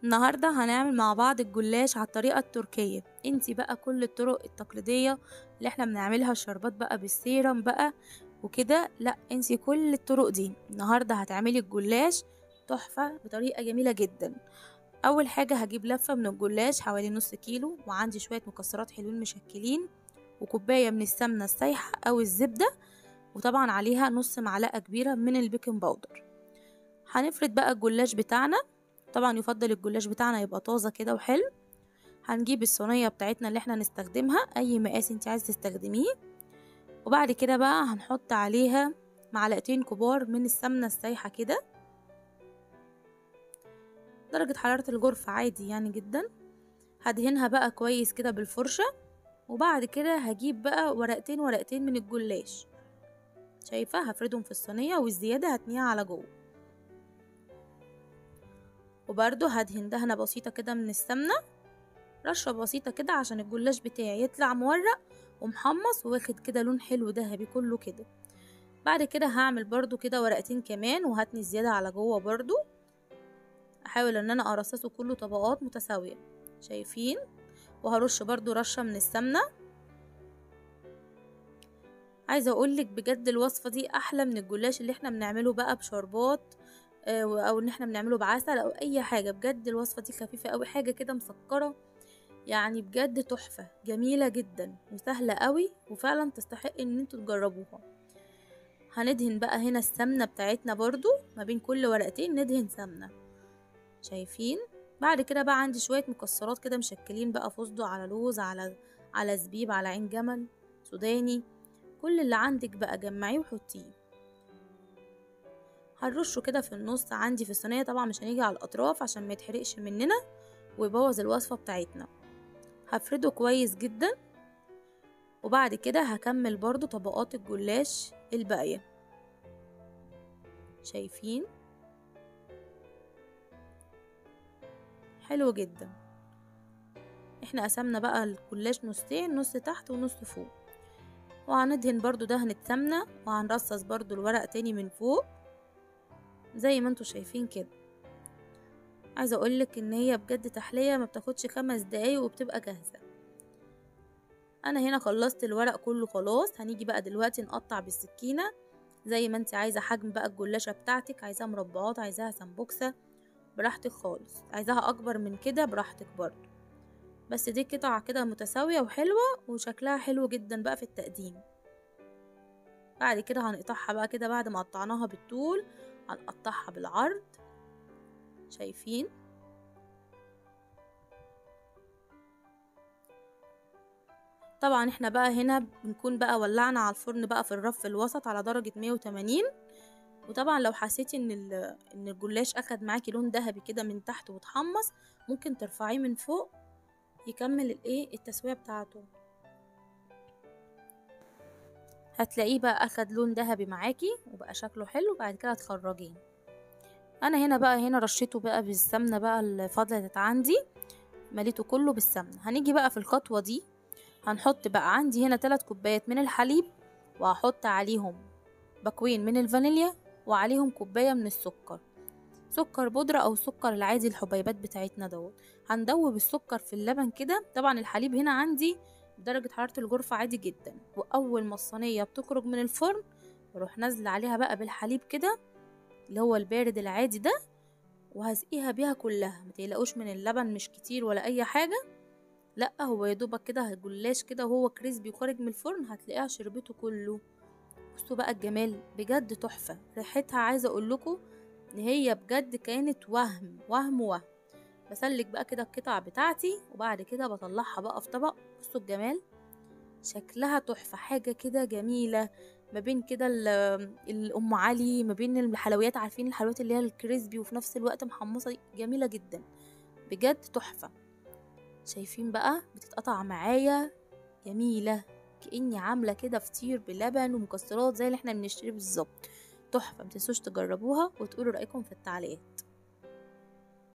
النهاردة هنعمل مع بعض الجلاش على الطريقة التركية انتي بقى كل الطرق التقليدية اللي احنا بنعملها الشربات بقى بالسيرم بقى وكده لا انسي كل الطرق دي النهاردة هتعملي الجلاش تحفة بطريقة جميلة جدا اول حاجة هجيب لفة من الجلاش حوالي نص كيلو وعندي شوية مكسرات حلوين مشكلين وكوباية من السمنة السايحة او الزبدة وطبعا عليها نص معلقة كبيرة من البيكنج باودر هنفرد بقى الجلاش بتاعنا طبعا يفضل الجلاش بتاعنا يبقى طازة كده وحلو هنجيب الصينية بتاعتنا اللي احنا نستخدمها اي مقاس انت عايز تستخدميه وبعد كده بقى هنحط عليها معلقتين كبار من السمنة السايحة كده درجة حرارة الغرفة عادي يعني جدا هدهنها بقى كويس كده بالفرشة وبعد كده هجيب بقى ورقتين ورقتين من الجلاش شايفة هفردهم في الصينية والزيادة هتنيها على جوه وبرده هدهن دهنة بسيطة كده من السمنة رشة بسيطة كده عشان الجلاش بتاعي يطلع مورق ومحمص واخد كده لون حلو ذهبي كله كده بعد كده هعمل برضو كده ورقتين كمان وهتني الزيادة على جوه برضو احاول ان انا ارصصه كله طبقات متساوية شايفين وهرش برضو رشة من السمنة عايزة اقولك بجد الوصفة دي احلى من الجلاش اللي احنا بنعمله بقى بشربات او ان احنا بنعمله بعسل او اي حاجة بجد الوصفة دي خفيفة قوي حاجة كده مسكرة يعني بجد تحفة جميلة جدا وسهلة قوي وفعلا تستحق ان انتوا تجربوها هندهن بقى هنا السمنة بتاعتنا برضو ما بين كل ورقتين ندهن سمنة شايفين بعد كده بقى عندي شوية مكسرات كده مشكلين بقى فستق على لوز على على زبيب على عين جمل سوداني كل اللي عندك بقى جمعيه وحطيه هنرشه كده في النص عندي في الصينية طبعا مش هنيجي على الأطراف عشان ما يتحرقش مننا ويبوظ الوصفة بتاعتنا هفرده كويس جدا وبعد كده هكمل برضو طبقات الجلاش الباقية شايفين حلو جدا احنا قسمنا بقى الجلاش نصين نص تحت ونص فوق وهندهن برضو دهنة سمنة وهنرصص برضو الورق تاني من فوق زي ما انتوا شايفين كده عايزة اقولك ان هي بجد تحلية ما بتاخدش خمس دقايق وبتبقى جاهزة انا هنا خلصت الورق كله خلاص هنيجي بقى دلوقتي نقطع بالسكينة زي ما انت عايزة حجم بقى الجلاشة بتاعتك عايزاها مربعات عايزاها سمبوكسة براحتك خالص عايزاها اكبر من كده براحتك برضو بس دي قطع كده متساوية وحلوة وشكلها حلو جدا بقى في التقديم بعد كده هنقطعها بقى كده بعد ما قطعناها بالطول هنقطعها بالعرض شايفين طبعا احنا بقى هنا بنكون بقى ولعنا على الفرن بقى في الرف الوسط على درجة 180 وطبعا لو حسيتي ان ان الجلاش اخد معاكي لون ذهبي كده من تحت وتحمص ممكن ترفعيه من فوق يكمل الايه التسوية بتاعته هتلاقيه بقى اخد لون ذهبي معاكي وبقى شكله حلو بعد كده هتخرجيه انا هنا بقى هنا رشيته بقى بالسمنه بقى اللي فضلت عندي مليته كله بالسمنه هنيجي بقى في الخطوه دي هنحط بقى عندي هنا 3 كوبايات من الحليب وهحط عليهم باكوين من الفانيليا وعليهم كوبايه من السكر سكر بودرة او سكر العادي الحبيبات بتاعتنا دوت هندوب السكر في اللبن كده طبعا الحليب هنا عندي بدرجة حرارة الغرفة عادي جدا واول ما الصينية بتخرج من الفرن بروح نازلة عليها بقى بالحليب كده اللي هو البارد العادي ده وهسقيها بيها كلها متقلقوش من اللبن مش كتير ولا اي حاجة لا هو يدوبك كده جلاش كده وهو كريسبي وخارج من الفرن هتلاقيها شربته كله بصوا بقى الجمال بجد تحفة ريحتها عايزة اقول لكم ان هي بجد كانت وهم وهم وهم بسلك بقى كده القطع بتاعتي وبعد كده بطلعها بقى في طبق بصوا الجمال شكلها تحفة حاجة كده جميلة ما بين كده الأم علي ما بين الحلويات عارفين الحلويات اللي هي الكريسبي وفي نفس الوقت محمصة دي جميلة جدا بجد تحفة شايفين بقى بتتقطع معايا جميلة كأني عاملة كده فطير بلبن ومكسرات زي اللي احنا بنشتريه بالظبط تحفة متنسوش تجربوها وتقولوا رأيكم في التعليقات